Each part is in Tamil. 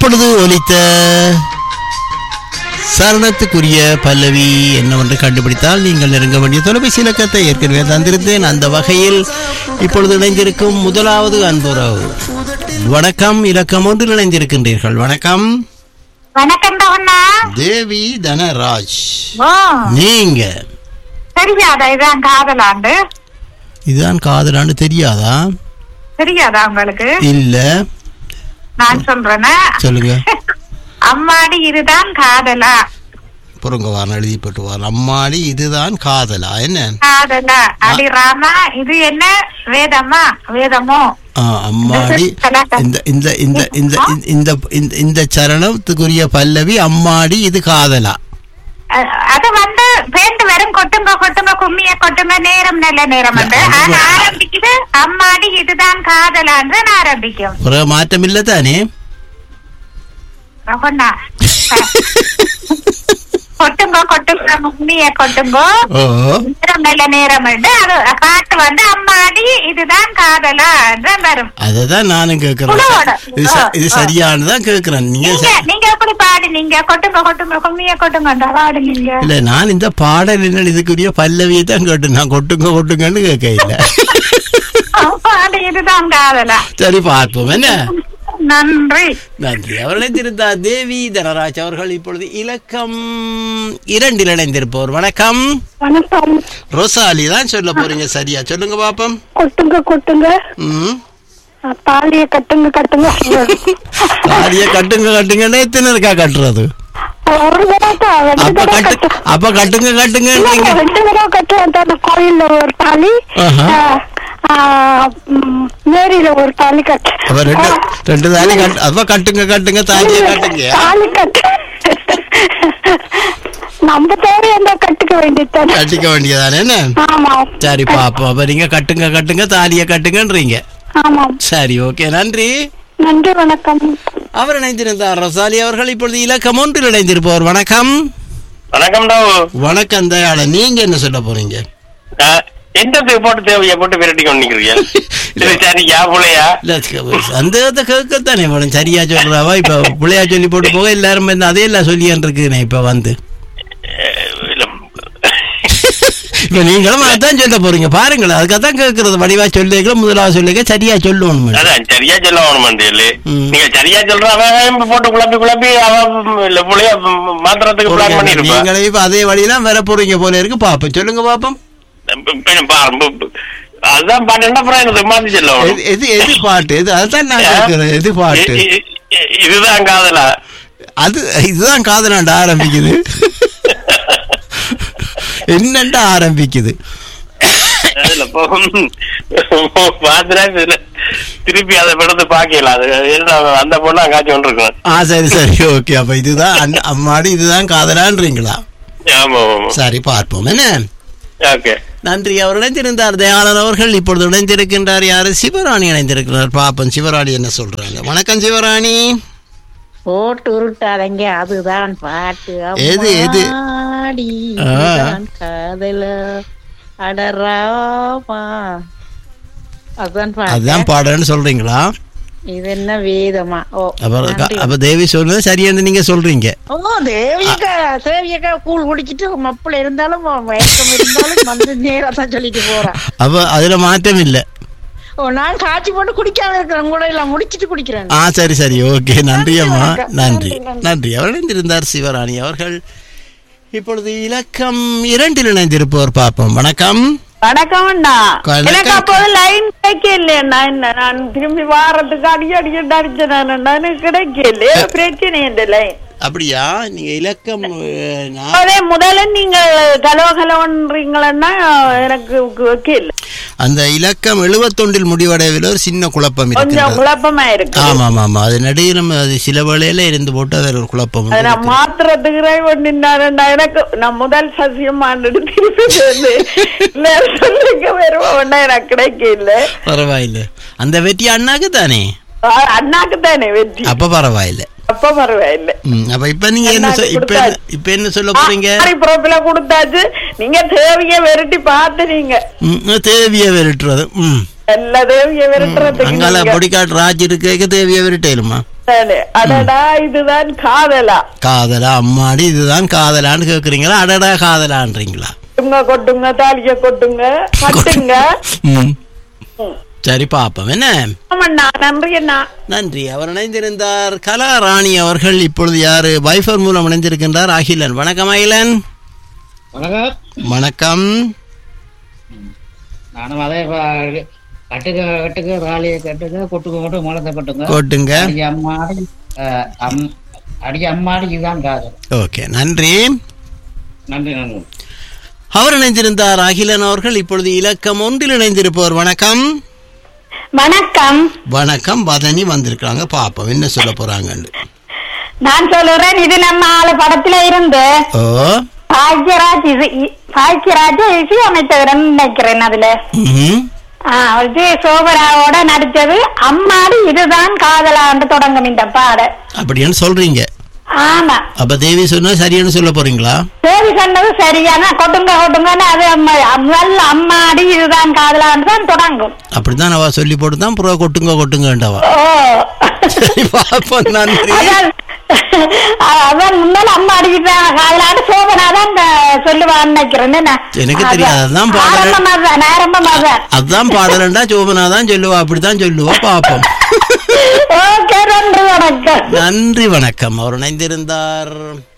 இப்பொழுது ஒலித்த சரணத்துக்குரிய பல்லவி என்னவென்று கண்டுபிடித்தால் நீங்கள் நெருங்க வேண்டிய தொலைபேசி இலக்கத்தை ஏற்கனவே தந்திருந்தேன் அந்த வகையில் இப்பொழுது இணைந்திருக்கும் முதலாவது அன்புறவு வணக்கம் இலக்கம் ஒன்றில் இணைந்திருக்கின்றீர்கள் வணக்கம் வணக்கம் ரவண்ணா தேவி தனராஜ் ஓ நீங்க தெரியாதா இதான் காதலாண்டு இதுதான் காதலான்னு தெரியாதா தெரியாதா உங்களுக்கு இல்ல நான் சொல்றேன்னா சொல்லுங்க அம்மாடி இதுதான் காதலா புறங்க வாரம் எழுதி போட்டு வாரம் அம்மாடி இதுதான் காதலா என்ன காதலா அடி ராமா இது என்ன வேதமா வேதமோ ஆ, அம்மாடி இந்த இந்த இந்த இந்த இந்த இந்த இந்த சரணத்துக்குரிய பல்லவி அம்மாடி இது காதலா அ- அது வந்து பேண்டு வரும் கொட்டுங்க கொட்டுங்க கும்மிய கொட்டுங்க நேரம் நல்ல நேரம் வந்து ஆனா ஆரம்பிக்குது அம்மாடி இதுதான் காதலான்னு ஆரம்பிக்கும் ஒரு மாற்றம் இல்ல தானே ரவண்ணா கொட்டுங்க கொட்டுங்க கும்மிய கொட்டுங்க ஓ நேரம் நல்ல நேரம் உண்டு. அது பாட்டு வந்து அம்மாடி இதுதான் காதலா என்று வரும் அததான் நானும் கேக்குறேன் புலவோட. இது ச- இது ஆ, ஆ. சரியானதான் கேக்குறேன் நீங்க நீங்க ச- நீங்க எப்படி பாடு நீங்க கொட்டுங்க கொட்டுங்க கும்மிய கொட்டுங்க பாடு நீங்க இல்ல நான் இந்த பாடல் என்ன இதுக்குரிய பல்லவியை தான் கேட்டு நான் கொட்டுங்க கொட்டுங்கன்னு கேட்க இல்ல பாடு இதுதான் காதலா சரி பார்ப்போம் என்ன நன்றி நன்றி அவர்களை திருத்தா தேவி தனராஜ் அவர்கள் இப்பொழுது இலக்கம் இரண்டில் இணைந்திருப்போர் வணக்கம் வணக்கம் ரோசாலி தான் சொல்ல போறீங்க சரியா சொல்லுங்க பாப்போம் கொட்டுங்க கொட்டுங்க ம் தாலிய கட்டுங்க கட்டுங்க தாலிய கட்டுங்க கட்டுங்கன்னு எத்தனை இருக்கா கட்டுறது ஒரு தடவை தான், ரெண்டு அப்ப தடவை கட்டு கட்டு அப்ப கட்டுங்க இல்ல, கட்டுங்கன்றீங்க இல்ல, ரெண்டு தடவை கட்டுவேன் அந்த கோயில்ல ஒரு தாலி ஆஹா. ஆ, ஆ, ம், மேரியில ஒரு தாலி கட்டு அப்ப ரெண்டு ரெண்டு தாலி கட்டு அப்ப கட்டுங்க கட்டுங்க தாலிய கட்டுங்க தாலி கட்டு நம்ம தேவையா இருந்தா கட்டுக்க வேண்டியது கட்டிக்க வேண்டியதானே என்ன ஆமா சரி பாப்போம் அப்ப நீங்க கட்டுங்க கட்டுங்க தாலிய கட்டுங்கன்றீங்க ஆமாம் சரி ஓகே நன்றி நன்றி வணக்கம் அவர் இணைந்திருந்தார் ரசாலி அவர்கள் இப்பொழுது இலக்கம் ஒன்றில் இணைந்திருப்பவர் வணக்கம் வணக்கம் டாவு வணக்கம் தயாளன் நீங்க என்ன சொல்ல போறீங்க எந்த போட்டு தேவையா போட்டு விரட்டி கொண்டு நிக்கிறீங்க சரி சரி யா புள்ளையா இல்ல, சந்தேகத்தை கேட்கத்தானே மேடம் சரியா சொல்றாவா இப்ப பிள்ளையா சொல்லி போட்டு போக எல்லாரும் வந்து அதே எல்லாம் சொல்லியான் இருக்குண்ணே இப்ப வந்து இப்ப நீங்களும் அதான் சொல்ல போறீங்க பாருங்களேன் அதுக்காக கேட்கறது வடிவா சொல்லிக்க முதலாவது சொல்லிக்க சரியா சொல்லணும் மேடம் அதான் சரியா சொல்ல வேணும் இல்ல ம். நீங்க சரியா சொல்ற அவன் போட்டு குழப்பி குழப்பி அவன் இல்ல புள்ளைய மாத்திரத்துக்கு பிளான் பண்ணிருப்பான் நீங்களே இப்ப அதே வழியெல்லாம் வர போறீங்க போல இருக்கு பாப்போம் சொல்லுங்க பாப்போம் அதுதான் பாட்டு அப்புறம் எனக்கு மாத்தி சொல்ல வேணும் எது- எது எது பாட்டு எது அதுதான் நான் கேட்கிறேன் எது பாட்டு இ- இ- இ- இதுதான் காதலா அது இதுதான் காதலாண்ட ஆரம்பிக்குது என்னண்ட ஆரம்பிக்குது அதுல போ- பாத்துனா இதுல திருப்பி அதை படத்தை பாக்கல அது என்ன அந்த பொண்ணு அங்காச்சும் ஒன்று இருக்கும் ஆ சரி சரி ஓகே அப்ப இதுதான் அண்ண- அம்மாடி இதுதான் காதலான்றீங்களா ஆமா ஆமா சரி பார்ப்போம் என்ன ஓகே நன்றி அவர் இணைந்திருந்தார் தயாளன் அவர்கள் இப்பொழுது இணைந்திருக்கின்றார் யாரு சிவராணி இணைந்திருக்கிறார் பாப்போம் சிவராணி என்ன சொல்றாங்க வணக்கம் சிவராணி போட்டு உருட்டாதங்க அதுதான் பாட்டு எது, எது? அம்மாடி, ஆ. இதுதான் காதல அடராமா அதுதான் அதுதான் பாட்டு பாடுறேன்னு சொல்றீங்களா இது என்ன வேதமா ஓ அப்ப நன்றி. அப்ப தேவி சொன்னது சரியானு நீங்க சொல்றீங்க ஓ தேவியக்கா தேவியக்கா கூழ் குடிச்சிட்டு மப்பிள இருந்தாலும் வயக்கம் இருந்தாலும் வந்து நேரா தான் சொல்லிட்டு போறான் அப்ப அதுல மாற்றம் இல்ல ஓ நான் காய்ச்சி போட்டு குடிக்காம இருக்கிறேன் கூட எல்லாம் முடிச்சிட்டு குடிக்கிறேன் ஆ சரி சரி ஓகே நன்றி அம்மா வணக்கம். நன்றி நன்றி, நன்றி. நன்றி அவர் இணைந்திருந்தார் சிவராணி அவர்கள் இப்பொழுது இலக்கம் இரண்டில் இணைந்திருப்பவர் பார்ப்போம் வணக்கம் வணக்கம் அண்ணா வணக்கம். எனக்கு அப்போது லைன் கிடைக்கல நான் நான் திரும்பி வாரத்துக்கு அடிக்க அடிக்க அடிச்சேன் நான் எனக்கு கிடைக்கல பிரச்சனை இந்த லைன் அப்படியா நீங்க இலக்கம் அஹ், நான் அதே முதல்ல நீங்க கலோ கலோன்றீங்களன்னா எனக்கு வைக்கல அந்த இலக்கம் எழுபத்தொன்றில் முடிவடைவில் ஒரு சின்ன குழப்பம் கொஞ்சம் இருக்கிறது குழப்பமா இருக்கு ஆமா ஆமா ஆமா அது நடுவில் நம்ம அது சில வேளையில இருந்து போட்டு அது ஒரு குழப்பம் அதை நான் இருக்கு. மாத்துறதுக்கு நின்னாருண்டா எனக்கு நான் முதல் சசியம் ஆண்டு திருப்பி வந்து இல்ல, சொல்லுங்க வருவோம்னா எனக்கு கிடைக்கல பரவாயில்ல அந்த வெற்றி அண்ணாக்கு தானே ஆ, அண்ணாக்கு தானே வெற்றி அப்ப பரவாயில்ல அப்ப பரவாயில்ல ம், அப்ப இப்ப நீங்க என்ன சொ- அண்ணாக்கு இப்ப என்ன- கொடுத்தாச்சு. இப்ப என்ன சொல்ல போறீங்க ஆரி ப்ரோஃபில கொடுத்தாச்சு நீங்க தேவைய விரட்டி பார்த்து நீங்க ம், தேவிய விரட்டுறது ம் எல்லா தேவிய விரட்டுறதுக்கு அங்கால நீங்க- பொடிக்காட்டு ராஜ் இருக்க தேவிய விரட்டேலுமா தானே. அடடா இதுதான் காதலா காதலா அம்மாடி இதுதான் காதலான்னு கேக்குறீங்களா அடடா காதலான்றீங்களா கொட்டுங்க கொட்டுங்க தாலிய கொட்டுங்க கட்டுங்க ம். சரி பாப்போம் என்ன ஆமாண்ணா நன்றி அண்ணா நன்றி அவர் இணைந்திருந்தார் கலா ராணி அவர்கள் இப்பொழுது யாரு வைஃபர் மூலம் இணைந்திருக்கின்றார் அகிலன் வணக்கம் அகிலன் வணக்கம் வணக்கம் நானும் அதே ப- கட்டுக்க கட்டுக்க ராலியை கட்டுக்க கொட்டுக்க கொட்டு முளத்தை கொட்டுங்க கோட்டுங்க அடிக்க அம்மாடி அஹ், அம் அடிக்க அம்மாடி இதுதான் காதல் ஓகே நன்றி நன்றி நன்றி அவர் இணைந்திருந்தார் அகிலன் அவர்கள் இப்பொழுது இலக்கம் ஒன்றில் இணைந்திருப்பவர் வணக்கம் வணக்கம் வணக்கம் வதனி வந்திருக்காங்க பாப்போம் என்ன சொல்ல போறாங்கன்னு நான் சொல்லுறேன் இது நம்ம ஆளு படத்துல இருந்து ஓ பாக்யராஜ் இது இ- பாக்யராஜ் இசை அமைத்தவர்னு நினைக்கிறேன் அதுல ம்ஹும். ஆ, இது சோபராவோட நடிச்சது அம்மாடி இதுதான் காதலாண்டு தொடங்கும் இந்த பாடு அப்படின்னு சொல்றீங்க ஆமா அப்ப தேவி சொன்னா சரியானு சொல்ல போறீங்களா தேவி சொன்னது சரியான கொட்டுங்க கொட்டுங்கன்னு அது அம்ம- முதல்ல அம்மாடி இதுதான் காதலாண்டு தான் தொடங்கும் அப்படித்தான் அவ சொல்லி போட்டு தான் புற கொட்டுங்க கொட்டுங்கண்டவா ஓ சரி பாப்போம் நன்றி அதான் அதான் முன்னால அம்மா அடிக்கிட்டாங்க காதலாண்டு சோபனா தான் சொல்லுவான்னு நினைக்கிறேன் என்ன? எனக்கு தெரியாது. அதான் பாடல். ஆரம்பமா தான் ஆரம்பமா தான் அதான் பாடலண்டா சோபனா தான் சொல்லுவா அப்படித்தான் சொல்லுவா பாப்போம் ஓகே நன்றி வணக்கம் நன்றி வணக்கம் அவர் இணைந்திருந்தார்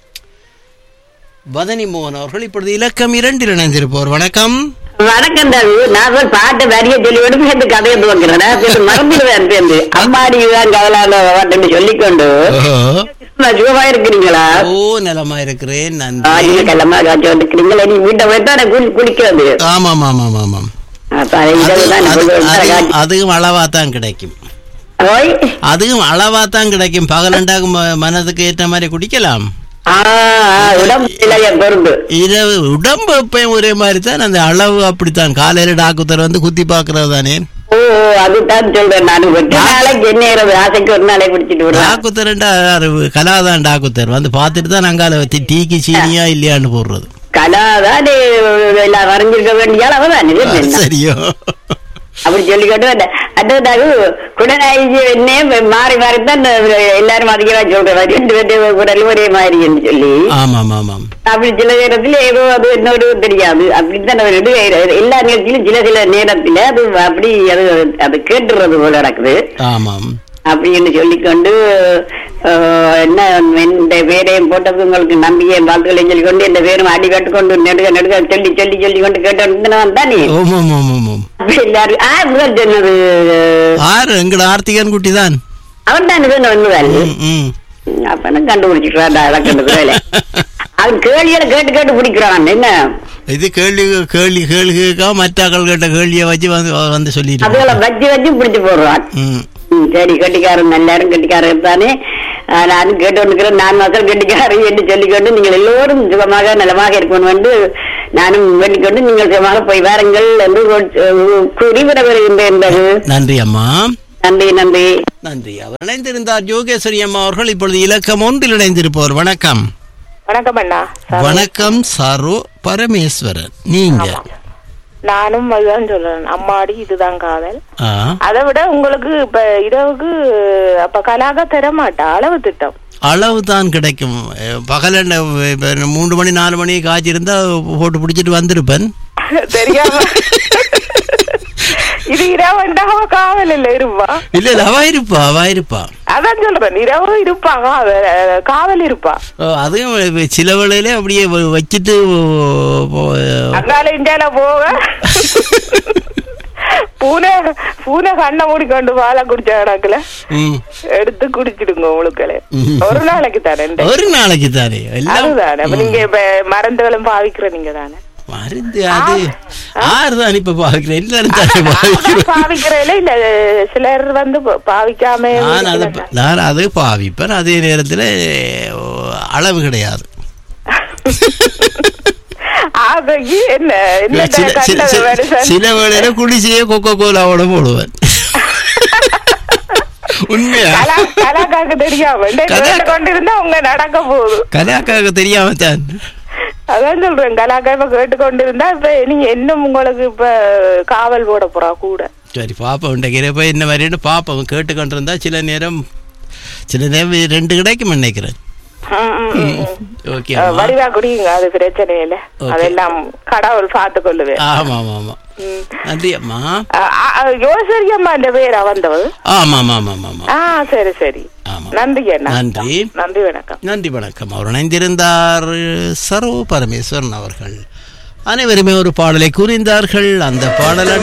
பதனி மோகன் அவர்கள் இப்பொழுது இலக்கம் இரண்டில் இணைந்திருப்பவர் வணக்கம் வணக்கம் தவி நான் போய் பாட்டு வரிய சொல்லி விட்டு சேர்ந்து கதையை துவக்கிறேன் மறந்துடுவேன் சேர்ந்து அம்மாடி தான் கவலான பாட்டுன்னு சொல்லிக்கொண்டு ஓஹோ. நான் சுகமா இருக்கிறீங்களா ஓ நலமா இருக்கிறேன் நன்றி ஆயுத கல்லமா காய்ச்சி வந்துக்கிறீங்களா நீ வீட்டை போய் தான் குளி குளிக்கிறது ஆமாம் ஆமாம் ஆமாம் அப்ப அதை இரவு தான் அது- நான் அது- காய்ச்சி- அதுவும் அளவா தான் கிடைக்கும் ஓய் அதுவும் அளவா தான் கிடைக்கும் பகலண்டாக ம- மனதுக்கு ஏற்ற மாதிரி குடிக்கலாம் ஆ ஆ, உடம்பு இல்லையா பொருண்டு இரவு உடம்பு எப்பயும் ஒரே மாதிரி தான் அந்த அளவு அப்படித்தான் காலையில டாக்குத்தர் வந்து குத்தி பாக்குறது தானே ஓ ஓ, அதுதான் சொல்றேன் நான் வெட்ட நாளைக்கு என்ன இரவு ஆசைக்கு ஒரு நாளை குடிச்சிட்டு விடுறேன் டாக்குத்தர்ண்டா கலாதான் டாக்குத்தர் வந்து பார்த்துட்டு தான் அங்கால வச்சு டீக்கு சீனியா இல்லையான்னு போடுறது கலாதான் எல்லாம் வரைஞ்சிருக்க வேண்டிய அளவு தான் சரியோ அப்படி சொல்லிக்கிட்டு அந்த அடுத்ததாக குடநாயகி என்ன மாறி மாறி தான் எல்லாரும் அதிகமா சொல்றாங்க ரெண்டு பேர்த்து குரல் ஒரே மாதிரி என்று சொல்லி ஆமாம் ஆமாம் அப்படி சில நேரத்துல ஏதோ அது என்னோட தெரியாது அப்படித்தான் ஒரு இது எல்லா நேரத்திலும் சில சில நேரத்துல அது அப்படி அது அது கேட்டுறது போல நடக்குது ஆமாம் அப்படின்னு சொல்லிக்கொண்டு அஹ், என்ன இந்த பேரையும் போட்டது உங்களுக்கு நம்பிக்கையும் வாழ்த்துக்களையும் சொல்லிக்கொண்டு இந்த பேரும் அடி கட்டுக்கொண்டு நெடுக நெடுக சொல்லி சொல்லி சொல்லி கொண்டு கேட்டு தானே ஓமாம் ஆமாம் ஆமாம் அப்ப எல்லாரும் ஆ முதல் சொன்னது ஆறு எங்கட ஆர்த்திகன் குட்டி தான் அவன் தான் சொன்ன வந்ததால் ம், ம். அப்ப நான் கண்டுபிடிச்சிக்கிறான் இறக்கிறது வேலை அவன் கேள்வியில கேட்டு கேட்டு பிடிக்கிறான் என்ன இது கேள்வி கேள்வி கேள்வி கேட்க மற்றாக்கள் கேட்ட கேள்வியை வச்சு வந்து வந்து சொல்லிட்டு அதுகளை வச்சு வச்சு பிடிச்சு போடுறான் ம் ம், சரி கட்டிக்காரன் எல்லாரும் கட்டிக்காரர் தானே ஆ, நானும் கேட்டு வந்துக்கிறேன் நான் மக்கள் கட்டிக்காரு என்று சொல்லிக்கொண்டு நீங்கள் எல்லோரும் சுகமாக நலமாக இருக்கணும் என்று நானும் வேண்டிக்கொண்டு நீங்கள் சுகமாக போய் வாருங்கள் என்று கொ- கூறி விட வருகின்றேன் என்பது நன்றி அம்மா நன்றி நன்றி நன்றி அவர் இணைந்திருந்தார் யோகேஸ்வரி அம்மா அவர்கள் இப்பொழுது இலக்கம் ஒன்றில் இணைந்திருப்பவர் வணக்கம் வணக்கம் அண்ணா வணக்கம் சரோ பரமேஸ்வரன் நீங்க நானும் அதுதான் சொல்றேன் அம்மாடி இதுதான் காதல் ஆ, அதை விட உங்களுக்கு இப்ப இரவுக்கு அப்ப கலாக தர மாட்டா அளவு திட்டம் அளவு தான் கிடைக்கும் அஹ், பகல என்ன, இப்ப மூன்று மணி நாலு மணி காய்ச்சி இருந்தா போட்டு பிடிச்சிட்டு வந்திருப்பேன் தெரியாம இது இரவுண்டா அவ காவல் இல்ல இருப்பா இல்ல இல்ல அவ இருப்பா அவ இருப்பா அதான் சொல்றேன் இரவு இருப்பா காவல் காவல் இருப்பா ஓ, அதுவும் சில வேளையில அப்படியே வ- வச்சிட்டு ஓ, ஓ, அங்கால இந்தியால போக பூனை பூனை கண்ணை மூடிக்கொண்டு பாலை குடிச்ச கணக்குல ம். எடுத்து குடிச்சிடுங்க உங்களுக்கு ம். ஒரு நாளைக்கு தானே ஒரு நாளைக்கு தானே எல்லாம் அதுதானே அப்ப நீங்க இப்ப மருந்துகளும் பாவிக்கிற நீங்க தானே மருந்து அது ஆறு தான் இப்ப பாக்குறேன் எல்லாரும் தானே பாவிக்கிறோம் பாவிக்கிறதுல இல்ல சிலர் வந்து பா- பாவிக்காம நான் அதை நான் அது பாவிப்பேன் அதே நேரத்தில் அளவு கிடையாது ஆகைக்கு என்ன என்ன சில சில- கண்டது சில- வருஷம் சில வேளையில குடிசையே கொக்கோ கோலாவோட போடுவேன் உண்மையா கலா கலாக்காக்கு தெரியாம இந்த கலா- கேட்டு கொண்டிருந்தா உங்க நடக்க போகுது கலாக்காக தெரியாம தான் அதான் சொல்றேன் கலாக்கா இப்ப கேட்டு கொண்டிருந்தா இப்ப நீங்க இன்னும் உங்களுக்கு இப்ப காவல் போட போறா கூட சரி பாப்போம் இன்றைக்கு போய் இந்த மாதிரின்னு பாப்போம் கேட்டுக்கொண்டிருந்தா சில நேரம் சில நேரம் ரெண்டு கிடைக்கும் நினைக்கிறேன் ம், ம், ம், ம். ஓகே அஹ், வடிவா குடிங்க அது பிரச்சனை இல்ல Okay. அதெல்லாம் கடவுள் பார்த்து கொள்ளுவேன் ஆமாம் ஆமாம் ஆமாம் நன்றி அம்மா யோசரி அம்மா இந்த பேரா வந்தவள் ஆமாம் ஆமாம் ஆமாம் ஆமாம் ஆ சரி சரி ஆமாம் நன்றி அண்ணா நன்றி நன்றி வணக்கம் நன்றி வணக்கம் அவர் இணைந்திருந்தார் சரோ பரமேஸ்வரன் அவர்கள் அனைவருமே ஒரு பாடலை கூறிந்தார்கள் அந்த பாடல்